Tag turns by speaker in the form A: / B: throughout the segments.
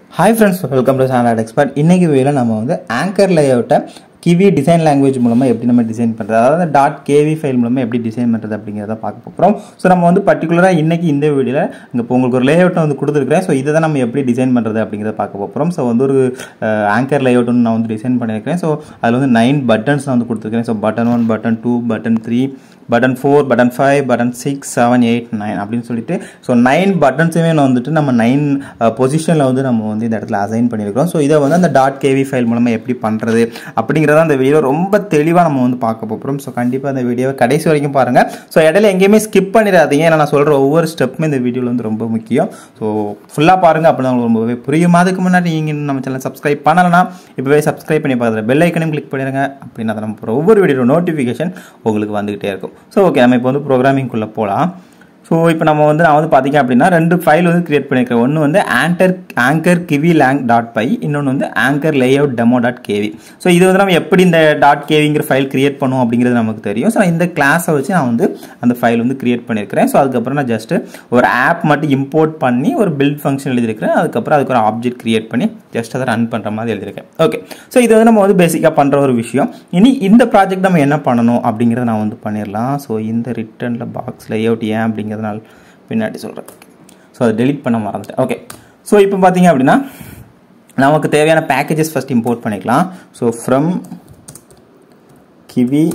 A: hi friends welcome to standard expert இன்னைக்கு வீடியோவில் நம்ம வந்து ஆங்கர் லேஅவுட்டை கிவி டிசைன் லாங்குவேஜ் மூலமாக எப்படி நம்ம டிசைன் பண்ணுறது அதாவது டாட் கேவி ஃபைல் மூலமாக எப்படி டிசைன் பண்ணுறது அப்படிங்கிறத பார்க்க போகிறோம் ஸோ நம்ம வந்து பர்டிகுலராக இன்னைக்கு இந்த வீடியோவில் இங்கே இப்போ உங்களுக்கு ஒரு லேஅவுட்டை வந்து கொடுத்துருக்கேன் ஸோ இதை தான் நம்ம எப்படி டிசைன் பண்ணுறது அப்படிங்கிறத பார்க்க போகிறோம் ஸோ வந்து ஒரு ஆங்கர் லேஅவுட் ஒன்று நான் வந்து டிசைன் பண்ணியிருக்கேன் ஸோ அதில் வந்து நைன் பட்டன்ஸ் நான் வந்து கொடுத்துருக்கேன் so button one button two button three button four button five button six seven eight nine அப்படின்னு சொல்லிட்டு ஸோ நைன் பட்டன்ஸுமே வந்துட்டு நம்ம நைன் பொசிஷனில் வந்து நம்ம வந்து இந்த இடத்துல அசைன் பண்ணியிருக்கிறோம் ஸோ இதை வந்து அந்த டாட் கேவி ஃபைல் மூலமாக எப்படி பண்ணுறது அப்படிங்கிறத அந்த வீடியோ ரொம்ப தெளிவாக நம்ம வந்து பார்க்க போகிறோம் ஸோ கண்டிப்பாக அந்த வீடியோவை கடைசி வரைக்கும் பாருங்கள் ஸோ இடையில எங்கேயுமே ஸ்கிப் பண்ணிடாதீங்க ஏன்னா நான் சொல்கிற ஒவ்வொரு ஸ்டெப்புமே இந்த வீடியோவில் வந்து ரொம்ப முக்கியம் ஸோ ஃபுல்லாக பாருங்கள் அப்படின்னா உங்களுக்கு ரொம்பவே புரியும் அதுக்கு முன்னாடி நீங்கள் நம்ம சேனல் சப்ஸ்கிரைப் பண்ணலைன்னா இப்போவே சப்ஸ்கிரைப் பண்ணி பார்க்குற பெல் ஐக்கனையும் கிளிக் பண்ணிடுங்க அப்படின்னா தான் நம்ம போகிற ஒவ்வொரு வீடியோ நோட்டிஃபிகேஷன் உங்களுக்கு வந்துகிட்டே இருக்கும் ஸோ ஓகே நம்ம இப்போ வந்து ப்ரோக்ராமிங்குள்ளே போகலாம் ஸோ இப்போ நம்ம வந்து நான் வந்து பார்த்தீங்க அப்படின்னா ரெண்டு ஃபைல் வந்து கிரியேட் பண்ணியிருக்கேன் ஒன்று வந்து anchor anchor Kivy lang dot py இன்னொன்று வந்து anchor layout demo dot kv so இது வந்து நம்ம எப்படி இந்த டாட் கேவிங்கிற ஃபைல் கிரியேட் பண்ணுவோம் அப்படிங்கிறது நமக்கு தெரியும் ஸோ இந்த கிளாஸை வச்சு நான் வந்து அந்த ஃபைல் வந்து கிரியேட் பண்ணியிருக்கிறேன் ஸோ அதுக்கப்புறம் நான் ஜஸ்ட்டு ஒரு ஆப் மட்டும் இம்போர்ட் பண்ணி ஒரு பில்ட் ஃபங்க்ஷன் எழுதியிருக்கிறேன் அதுக்கப்புறம் அதுக்கு ஒரு ஆப்ஜெக்ட் கிரியேட் பண்ணி ஜஸ்ட் அதை ரன் பண்ணுற மாதிரி எழுதியிருக்கேன் ஓகே ஸோ இது வந்து நம்ம வந்து பேசிக்காக பண்ணுற ஒரு விஷயம் இனி இந்த ப்ராஜெக்ட் நம்ம என்ன பண்ணணும் அப்படிங்கிறத நான் வந்து பண்ணிடலாம் ஸோ இந்த ரிட்டர்னில் பாக்ஸ் லேஅவுட் ஏன் அப்படிங்கிறதுனால பின்னாடி சொல்கிறேன் ஸோ அதை டெலிட் பண்ண மறந்துட்டேன் ஓகே ஸோ இப்போ பார்த்தீங்க அப்படின்னா நமக்கு தேவையான பேக்கேஜஸ் ஃபஸ்ட் இம்போர்ட் பண்ணிக்கலாம் so from Kivy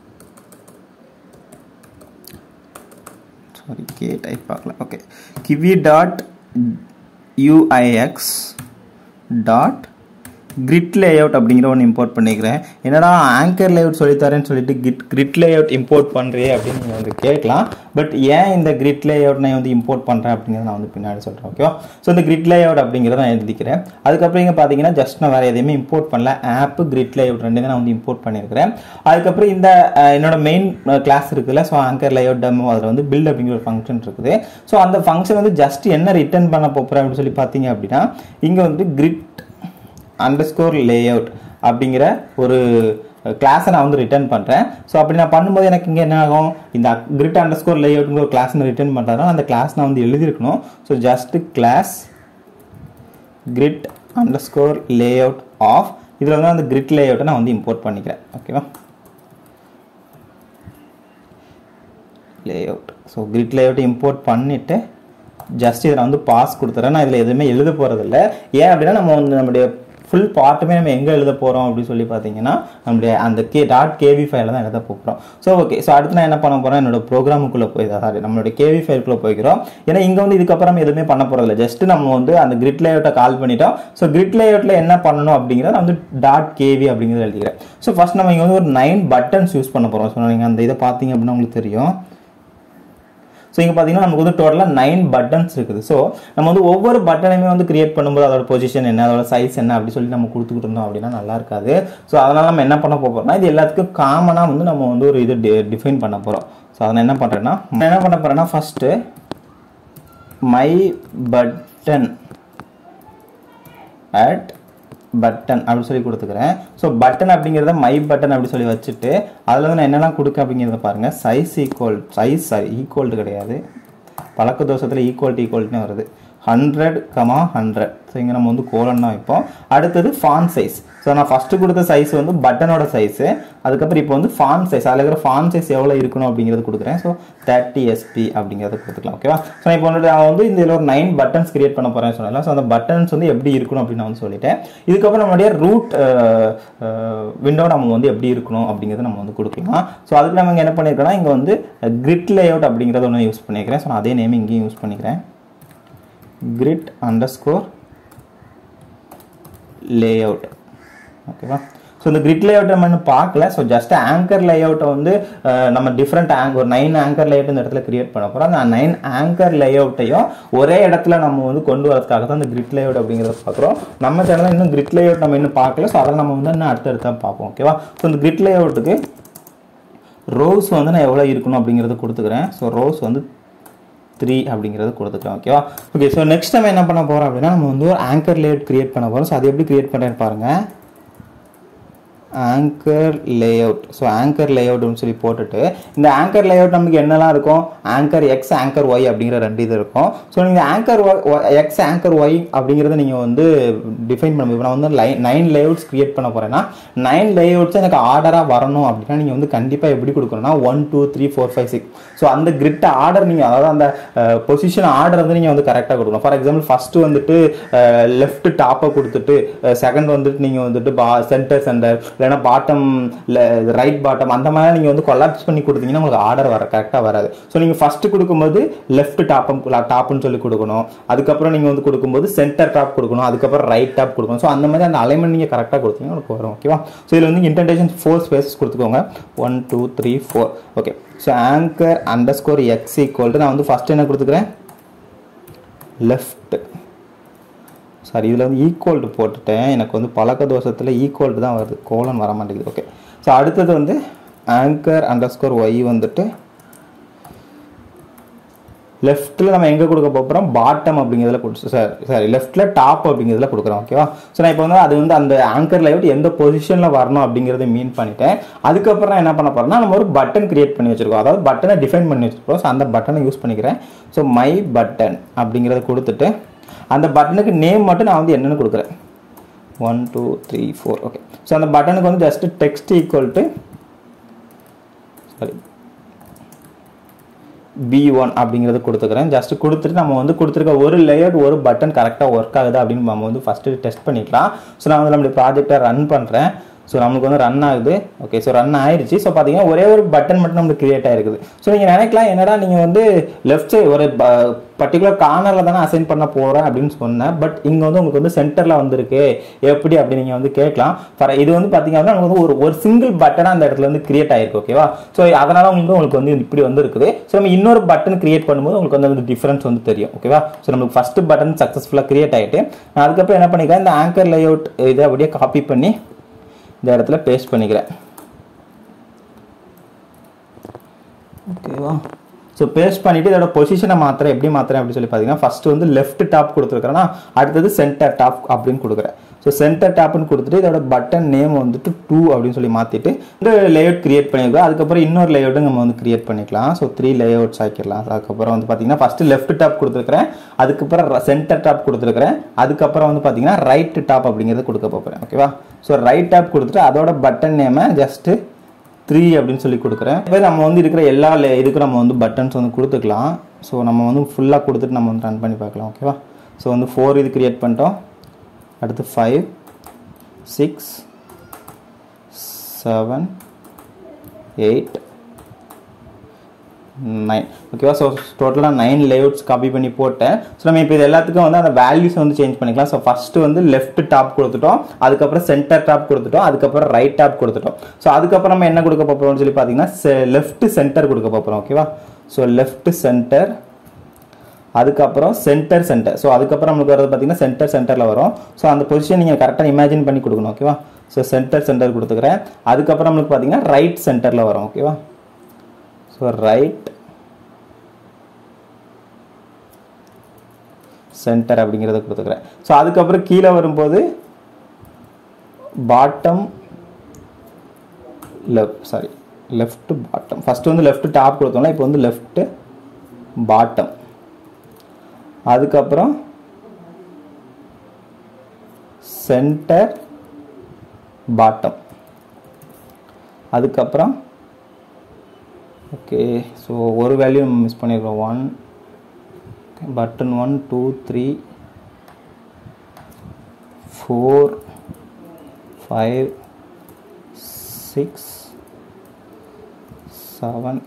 A: sorry K type பார்க்கலாம் okay Kivy dot UIX dot grid layout அப்படிங்கிற ஒன்று இம்போர்ட் பண்ணிக்கிறேன் என்னடா ஆங்கர் லேஅவுட் சொல்லித்தரேன்னு சொல்லிட்டு கிட் கிரிட் லேஅவுட் இம்போர்ட் பண்ணுறியே அப்படின்னு நீங்கள் வந்து கேட்கலாம் பட் ஏன் இந்த கிரிட் லேஅவுட் நான் வந்து இம்போர்ட் பண்ணுறேன் அப்படிங்கிறத நான் வந்து பின்னாடி சொல்கிறேன் ஓகேவா ஸோ இந்த கிரிட் லேஅவுட் அப்படிங்கிறத நான் எழுதிக்கிறேன் அதுக்கப்புறம் இங்கே பார்த்தீங்கன்னா ஜஸ்ட் நான் வேறு எதையுமே இம்போர்ட் பண்ணல ஆப் கிரிட் லேஅவுட் ரெண்டு நான் வந்து இம்போர்ட் பண்ணியிருக்கிறேன் அதுக்கப்புறம் இந்த என்னோட மெயின் கிளாஸ் இருக்குல்ல ஸோ ஆங்கர் லேஅவுட் டெமோ அதில் வந்து பில்ட் அப்படிங்கிற ஒரு ஃபங்க்ஷன் இருக்குது ஸோ அந்த ஃபங்க்ஷன் வந்து ஜஸ்ட் என்ன ரிட்டர்ன் பண்ண போகிறேன் அப்படின்னு சொல்லி பார்த்தீங்க அப்படின்னா இங்கே வந்து கிரிட் அண்டர்ஸ்கோர் லேஅவுட் அப்படிங்கிற ஒரு கிளாஸை நான் வந்து ரிட்டர்ன் பண்ணுறேன் ஸோ அப்படி நான் பண்ணும்போது எனக்கு இங்கே என்ன ஆகும் இந்த கிரிட் அண்டர் ஸ்கோர் லேஅவுட்ங்கிற ஒரு கிளாஸ் நான் ரிட்டர்ன் பண்ணுறதுனால அந்த கிளாஸ் நான் வந்து எழுதியிருக்கணும் so just class grid underscore layout of இதில் வந்து அந்த கிரிட் லேஅவுட்டை நான் வந்து இம்போர்ட் பண்ணிக்கிறேன் ஓகேவா layout so grid layout import பண்ணிவிட்டு ஜஸ்ட் இதை நான் வந்து பாஸ் கொடுத்துறேன் நான் இதில் எதுவுமே எழுத போகிறதில்ல ஏன் அப்படின்னா நம்ம வந்து நம்முடைய ஃபுல் பார்ட்டுமே நம்ம எங்கே எழுத போகிறோம் அப்படின்னு சொல்லி பார்த்தீங்கன்னா நம்மளுடைய அந்த கே டாட் கேவி ஃபைலில் தான் எழுத போகிறோம் ஸோ ஓகே ஸோ அடுத்து நான் என்ன பண்ண போகிறேன் என்னோட ப்ரோக்ராமுக்குள்ளே போய் சாரி நம்மளுடைய கேவி ஃபைலுக்குள்ளே போய்க்கிறோம் ஏன்னா இங்கே வந்து இதுக்கப்புறம் எதுவுமே பண்ண போகிறதில்ல ஜஸ்ட் நம்ம வந்து அந்த கிரிட் லேஅவுட்டை கால் பண்ணிட்டோம் ஸோ கிரிட் லேஅவுட்டில் என்ன பண்ணணும் அப்படிங்கிறத நான் வந்து டாட் கேவி அப்படிங்கிறத எழுதிக்கிறேன் ஸோ ஃபஸ்ட் நம்ம இங்கே வந்து ஒரு நைன் பட்டன்ஸ் யூஸ் பண்ண போகிறோம் ஸோ நீங்கள் அந்த இதை பார்த்தீங்க அப்படின்னா உங்களுக்கு தெரியும் ஸோ இங்கே பார்த்தீங்கன்னா நமக்கு வந்து டோட்டலாக நைன் பட்டன்ஸ் இருக்குது ஸோ நம்ம வந்து ஒவ்வொரு பட்டனையுமே வந்து கிரியேட் பண்ணும்போது அதோட பொசிஷன் என்ன அதோட சைஸ் என்ன அப்படி சொல்லி நம்ம கொடுத்துக்கிட்டு இருந்தோம் அப்படின்னா நல்லா இருக்காது ஸோ அதனால் நம்ம என்ன பண்ண போகிறோம்னா இது எல்லாத்துக்கும் காமனாக வந்து நம்ம வந்து ஒரு இது டிஃபைன் பண்ண போகிறோம் ஸோ அதை என்ன பண்ணுறேன்னா நான் என்ன பண்ண போகிறேன்னா first my button at button அப்படின்னு சொல்லி கொடுத்துக்கிறேன் ஸோ பட்டன் அப்படிங்கிறத மை பட்டன் அப்படி சொல்லி வச்சுட்டு அதில் வந்து நான் என்னெல்லாம் கொடுக்க அப்படிங்கிறத பாருங்கள் size equal size sorry equal to கிடையாது பழக்க தோஷத்தில் ஈக்குவல்ட்டு ஈக்குவல்ட்டுன்னு வருது ஹண்ட்ரட் கமா ஹண்ட்ரட் ஸோ இங்கே நம்ம வந்து கோலன் தான் வைப்போம் அடுத்தது ஃபான் சைஸ் ஸோ நான் ஃபஸ்ட்டு கொடுத்த சைஸ் வந்து பட்டனோட சைஸு அதுக்கப்புறம் இப்போ வந்து ஃபான் சைஸ் அதில் இருக்கிற ஃபான் சைஸ் எவ்வளோ இருக்கணும் அப்படிங்கிறது கொடுக்குறேன் ஸோ தேர்ட்டி எஸ்பி அப்படிங்கிறத கொடுத்துக்கலாம் ஓகேவா ஸோ இப்போ வந்துட்டு நான் வந்து இந்த இதில் ஒரு நைன் பட்டன்ஸ் கிரியேட் பண்ண போகிறேன் சொன்னேன் ஸோ அந்த பட்டன்ஸ் வந்து எப்படி இருக்கணும் அப்படின்னு நான் வந்து சொல்லிட்டேன் இதுக்கப்புறம் நம்மளுடைய ரூட் விண்டோ நம்ம வந்து எப்படி இருக்கணும் அப்படிங்கிறத நம்ம வந்து கொடுக்கலாம் ஸோ அதுக்கு நம்ம இங்கே என்ன பண்ணியிருக்கோம்னா இங்கே வந்து கிரிட் லேஅவுட் அப்படிங்கிறத ஒன்று யூஸ் பண்ணிக்கிறேன் ஸோ நான் அதே நேம் இங்கேயும் யூஸ் பண்ணிக்கிறேன் கிரிட் அண்டர்ஸ்கோர் லேஅவுட் ஓகேவா ஸோ இந்த கிரிட் லேஅவுட் நம்ம இன்னும் பார்க்கல ஸோ ஜஸ்ட் ஆங்கர் லேஅவுட்டை வந்து நம்ம டிஃப்ரெண்ட் ஆங்க் ஒரு நைன் ஆங்கர் லேஅவுட் இந்த இடத்துல கிரியேட் பண்ண போகிறோம் அந்த நைன் ஆங்கர் லேஅவுட்டையும் ஒரே இடத்துல நம்ம வந்து கொண்டு வரதுக்காக தான் இந்த கிரிட் லேஅவுட் அப்படிங்கிறத பார்க்குறோம் நம்ம சேனலில் இன்னும் கிரிட் லேஅவுட் நம்ம இன்னும் பார்க்கல ஸோ அதை நம்ம வந்து இன்னும் அடுத்தடுத்தா பார்ப்போம் ஓகேவா ஸோ இந்த கிரிட் லேஅவுட்டுக்கு ரோஸ் வந்து நான் எவ்வளோ இருக்கணும் அப்படிங்கிறத கொடுத்துக்கிறேன் ஸோ ரோஸ் வந்து த்ரீ அப்படிங்கிறது கொடுத்துக்கலாம் ஓகேவா ஓகே ஸோ நெக்ஸ்ட் நம்ம என்ன பண்ண போகிறோம் அப்படின்னா நம்ம வந்து ஒரு ஆங்கர் லேட் கிரியேட் பண்ண போகிறோம் ஸோ அது எப்படி கிரியேட் பண்ணுறேன்னு பாருங்கள் ஆங்கர் லேஅவுட் ஸோ ஆங்கர் லேஅவுட்னு சொல்லி போட்டுட்டு இந்த ஆங்கர் லேஅவுட் நமக்கு என்னெல்லாம் இருக்கும் ஆங்கர் எக்ஸ் ஆங்கர் ஒய் அப்படிங்கிற ரெண்டு இது இருக்கும் ஸோ நீங்கள் ஆங்கர் எக்ஸ் ஆங்கர் ஒய் அப்படிங்கிறத நீங்கள் வந்து டிஃபைன் பண்ண இப்போ நான் வந்து லைன் நைன் லேஅவுட்ஸ் கிரியேட் பண்ண போகிறேன்னா நைன் லேஅவுட்ஸ் எனக்கு ஆர்டராக வரணும் அப்படின்னா நீங்கள் வந்து கண்டிப்பாக எப்படி கொடுக்கணும்னா one two three four five six so அந்த கிரிட் ஆர்டர் நீங்கள் அதாவது அந்த பொசிஷன் ஆர்டர் வந்து நீங்கள் வந்து கரெக்டாக கொடுக்கணும் ஃபார் எக்ஸாம்பிள் ஃபஸ்ட்டு வந்துட்டு லெஃப்ட் டாப்பை கொடுத்துட்டு செகண்ட் வந்துட்டு நீங்கள் வந்துட்டு பா சென்டர் சென்டர் இல்லைன்னா பாட்டம் ரைட் பாட்டம் அந்த மாதிரி நீங்கள் வந்து கொலாப்ஸ் பண்ணி கொடுத்தீங்கன்னா உங்களுக்கு ஆர்டர் வர கரெக்டாக வராது ஸோ நீங்கள் ஃபஸ்ட்டு கொடுக்கும்போது லெஃப்ட் டாப்பம் டாப்னு சொல்லி கொடுக்கணும் அதுக்கப்புறம் நீங்கள் வந்து கொடுக்கும்போது சென்டர் டாப் கொடுக்கணும் அதுக்கப்புறம் ரைட் டாப் கொடுக்கணும் ஸோ அந்த மாதிரி அந்த அலைன்மெண்ட் நீங்கள் கரெக்டாக கொடுத்தீங்கன்னா உங்களுக்கு வரும் ஓகேவா ஸோ இதில் வந்து இன்டென்டேஷன் ஃபோர் ஸ்பேசஸ் கொடுத்துக்கோங்க one two three four okay so anchor underscore x equal நான் வந்து ஃபஸ்ட்டு என்ன கொடுத்துக்கிறேன் லெஃப்ட் சாரி இதில் வந்து ஈக்குவல்ட்டு போட்டுட்டேன் எனக்கு வந்து பழக்க தோஷத்தில் ஈக்குவல்ட்டு தான் வருது கோலன் வர மாட்டேங்குது ஓகே ஸோ அடுத்தது வந்து ஆங்கர் அண்டர் ஸ்கோர் ஒய் வந்துட்டு லெஃப்ட்டில் நம்ம எங்கே கொடுக்க போகிறோம் பாட்டம் அப்படிங்கிறதுல கொடுத்து சார் சாரி லெஃப்ட்டில் டாப் அப்படிங்கிறதுல கொடுக்குறோம் ஓகேவா ஸோ நான் இப்போ வந்து அது வந்து அந்த ஆங்கர் லைட் எந்த பொசிஷனில் வரணும் அப்படிங்கிறத மீன் பண்ணிட்டேன் அதுக்கப்புறம் நான் என்ன பண்ண போகிறேன்னா நம்ம ஒரு பட்டன் கிரியேட் பண்ணி வச்சிருக்கோம் அதாவது பட்டனை டிஃபைன் பண்ணி வச்சிருக்கோம் ஸோ அந்த பட்டனை யூஸ் பண்ணிக்கிறேன் ஸோ மை பட்டன் அப்படிங்கிறத கொடுத்துட்டு அந்த பட்டனுக்கு நேம் மட்டும் நான் வந்து என்னென்னு கொடுக்குறேன் one two three four okay so அந்த பட்டனுக்கு வந்து just text equal to sorry B one அப்படிங்கிறது கொடுத்துக்கிறேன் ஜஸ்ட் கொடுத்துட்டு நம்ம வந்து கொடுத்துருக்க ஒரு லேயர் ஒரு பட்டன் கரெக்டாக ஒர்க் ஆகுது அப்படின்னு நம்ம வந்து ஃபஸ்ட்டு டெஸ்ட் பண்ணிக்கலாம் ஸோ நான் வந்து நம்மளுடைய ப்ராஜெக்டை ரன் பண்ணுறேன் ஸோ நமக்கு வந்து ரன் ஆகுது ஓகே ஸோ ரன் ஆயிடுச்சு ஸோ பார்த்தீங்கன்னா ஒரே ஒரு பட்டன் மட்டும் நம்மளுக்கு கிரியேட் ஆயிருக்குது ஸோ நீங்கள் நினைக்கலாம் என்னடா நீங்கள் வந்து லெஃப்ட் சைடு ஒரு பர்டிகுலர் கார்னரில் தானே அசைன் பண்ண போகிறேன் அப்படின்னு சொன்னேன் பட் இங்கே வந்து உங்களுக்கு வந்து சென்டரில் வந்திருக்கு எப்படி அப்படி நீங்கள் வந்து கேட்கலாம் ஃபார் இது வந்து பார்த்தீங்கன்னா நமக்கு வந்து ஒரு ஒரு சிங்கிள் பட்டனாக அந்த இடத்துல வந்து கிரியேட் ஆயிருக்கு ஓகேவா ஸோ அதனால் உங்களுக்கு உங்களுக்கு வந்து இப்படி வந்து இருக்குது ஸோ நம்ம இன்னொரு பட்டன் கிரியேட் பண்ணும்போது உங்களுக்கு வந்து அந்த டிஃப்ரென்ஸ் வந்து தெரியும் ஓகேவா ஸோ நம்மளுக்கு ஃபஸ்ட்டு பட்டன் சக்ஸஸ்ஃபுல்லாக கிரியேட் ஆகிட்டு நான் அதுக்கப்புறம் என்ன பண்ணிக்கிறேன் இந்த ஆங்கர் லேஅவுட் இதை அப்படியே காப்பி பண்ணி இந்த இடத்துல பேஸ்ட் பண்ணிக்கிறேன் ஓகேவா ஸோ பேஸ்ட் பண்ணிவிட்டு இதோட பொசிஷனை மாத்திரம் எப்படி மாத்திரம் அப்படின்னு சொல்லி பார்த்தீங்கன்னா ஃபஸ்ட்டு வந்து லெஃப்ட் டாப் கொடுத்துருக்கேன்னா அடுத்தது சென்டர் டாப் அப்படின்னு கொடுக்குறேன் ஸோ சென்டர் டாப்னு கொடுத்துட்டு இதோட பட்டன் நேம் வந்துட்டு டூ அப்படின்னு சொல்லி மாற்றிட்டு இந்த லேஅவுட் கிரியேட் பண்ணியிருக்கோம் அதுக்கப்புறம் இன்னொரு லேஅவுட்டும் நம்ம வந்து கிரியேட் பண்ணிக்கலாம் ஸோ த்ரீ லேஅவுட்ஸ் ஆக்கிடலாம் அதுக்கப்புறம் வந்து பார்த்தீங்கன்னா ஃபஸ்ட்டு லெஃப்ட் டாப் கொடுத்துருக்கிறேன் அதுக்கப்புறம் சென்டர் டாப் கொடுத்துருக்கிறேன் அதுக்கப்புறம் வந்து பார்த்தீங்கன்னா ரைட் டாப் அப்படிங்கிறத கொடுக்க போகிறேன் ஓகேவா ஸோ ரைட் டாப் கொடுத்துட்டு அதோட பட்டன் நேமை ஜஸ்ட்டு த்ரீ அப்படின்னு சொல்லி கொடுக்குறேன் இப்போ நம்ம வந்து இருக்கிற எல்லா இதுக்கும் நம்ம வந்து பட்டன்ஸ் வந்து கொடுத்துக்கலாம் ஸோ நம்ம வந்து ஃபுல்லாக கொடுத்துட்டு நம்ம வந்து ரன் பண்ணி பார்க்கலாம் ஓகேவா ஸோ வந்து ஃபோர் இது கிரியேட் பண்ணிட்டோம் அடுத்து five six seven eight nine ஓகேவா ஸோ டோட்டலாக நைன் லேஅவுட்ஸ் காப்பி பண்ணி போட்டேன் ஸோ நம்ம இப்போ இது எல்லாத்துக்கும் வந்து அந்த வேல்யூஸ் வந்து சேஞ்ச் பண்ணிக்கலாம் ஸோ ஃபஸ்ட்டு வந்து லெஃப்ட் டாப் கொடுத்துட்டோம் அதுக்கப்புறம் சென்டர் டாப் கொடுத்துட்டோம் அதுக்கப்புறம் ரைட் டாப் கொடுத்துட்டோம் ஸோ அதுக்கப்புறம் நம்ம என்ன கொடுக்க போகிறோம்னு சொல்லி பார்த்தீங்கன்னா லெஃப்ட் சென்டர் கொடுக்க போகிறோம் ஓகேவா ஸோ லெஃப்ட் சென்டர் அதுக்கப்புறம் சென்டர் சென்டர் ஸோ அதுக்கப்புறம் நம்மளுக்கு வரது பார்த்தீங்கன்னா சென்டர் சென்டரில் வரும் ஸோ அந்த பொசிஷன் நீங்கள் கரெக்டாக இமேஜின் பண்ணி கொடுக்கணும் ஓகேவா ஸோ சென்டர் சென்டர் கொடுத்துக்கிறேன் அதுக்கப்புறம் நம்மளுக்கு பார்த்தீங்கன்னா ரைட் சென்டரில் வரும் ஓகேவா ஸோ ரைட் சென்டர் அப்படிங்கிறத கொடுத்துக்கிறேன் ஸோ அதுக்கப்புறம் கீழே வரும்போது bottom left sorry left bottom first வந்து லெஃப்ட் டாப் கொடுத்தோம்னா இப்போ வந்து லெஃப்ட் பாட்டம் அதுக்கப்புறம் சென்டர் பாட்டம் அதுக்கப்புறம் ஓகே ஸோ ஒரு வேல்யூ நம்ம மிஸ் பண்ணியிருக்கோம் one button one two three four five six seven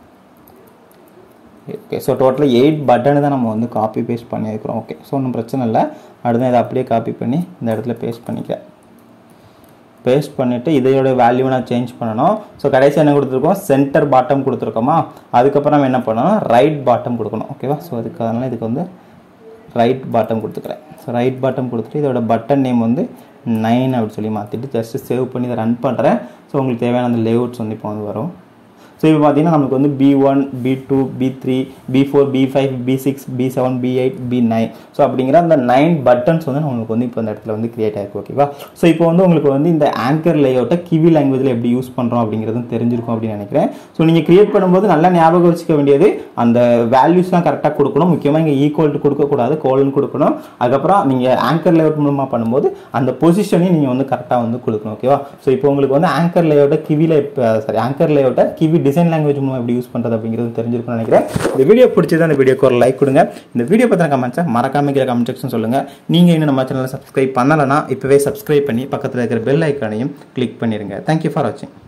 A: okay so டோட்டலாக எயிட் பட்டனு தான் நம்ம வந்து காப்பி பேஸ்ட் பண்ணியிருக்கிறோம் ஓகே ஸோ ஒன்றும் பிரச்சனை இல்லை அடுத்து இதை அப்படியே காப்பி பண்ணி இந்த இடத்துல பேஸ்ட் பண்ணிக்க பேஸ்ட் பண்ணிவிட்டு இதையோட வேல்யூ நான் சேஞ்ச் பண்ணணும் ஸோ கடைசி என்ன கொடுத்துருக்கோம் சென்டர் பாட்டம் கொடுத்துருக்கோமா அதுக்கப்புறம் நம்ம என்ன பண்ணணும் ரைட் பாட்டம் கொடுக்கணும் ஓகேவா ஸோ அதுக்கு அதனால் இதுக்கு வந்து ரைட் பாட்டம் கொடுத்துக்கிறேன் ஸோ ரைட் பாட்டம் கொடுத்துட்டு இதோட பட்டன் நேம் வந்து நைன் அப்படின்னு சொல்லி மாற்றிட்டு ஜஸ்ட் சேவ் பண்ணி இதை ரன் பண்ணுறேன் ஸோ உங்களுக்கு தேவையான அந்த லேஅவுட்ஸ் வந்து இப்போ வந்து வரும் ஸோ ஸோ இப்போ பார்த்தீங்கன்னா நமக்கு வந்து B one B two B three B four B five B six B seven B eight B nine so அப்படிங்கிற அந்த நைன் பட்டன்ஸ் வந்து நம்மளுக்கு வந்து இப்போ இந்த இடத்துல வந்து கிரியேட் ஆயிருக்கு ஓகேவா ஸோ இப்போ வந்து உங்களுக்கு வந்து இந்த ஆங்கர் லேஅவுட்டை கிவி லாங்குவேஜில் எப்படி யூஸ் பண்ணுறோம் அப்படிங்கிறதும் தெரிஞ்சிருக்கும் அப்படின்னு நினைக்கிறேன் ஸோ நீங்கள் கிரியேட் பண்ணும்போது நல்லா ஞாபகம் வச்சுக்க வேண்டியது அந்த வேல்யூஸ்லாம் கரெக்டாக கொடுக்கணும் முக்கியமாக இங்கே ஈக்குவல் கொடுக்கக்கூடாது கோலன் கொடுக்கணும் அதுக்கப்புறம் நீங்கள் ஆங்கர் லேஅவுட் மூலமாக பண்ணும்போது அந்த பொசிஷனையும் நீங்கள் வந்து கரெக்டாக வந்து கொடுக்கணும் ஓகேவா ஸோ இப்போ உங்களுக்கு வந்து ஆங்கர் லேஅவுட்டை கிவியில் சாரி ஆங்கர் லேஅவுட்டை கிவி டிசைன் லாங்குவேஜ் மூலம் எப்படி யூஸ் பண்ணுறது அப்படிங்கிறது தெரிஞ்சிருக்கும்னு நினைக்கிறேன் இந்த வீடியோ பிடிச்சது அந்த வீடியோக்கு ஒரு லைக் கொடுங்க இந்த வீடியோ பற்றின கமெண்ட்ஸை மறக்காம கீழே கமெண்ட் செக்ஷன் சொல்லுங்கள் நீங்கள் இன்னும் நம்ம சேனலை சப்ஸ்கிரைப் பண்ணலைன்னா இப்போவே சப்ஸ்கிரைப் பண்ணி பக்கத்தில் இருக்கிற பெல் ஐக்கானையும் கிளிக் பண்ணிடுங்க தேங்க்யூ ஃபார் வாட்சிங்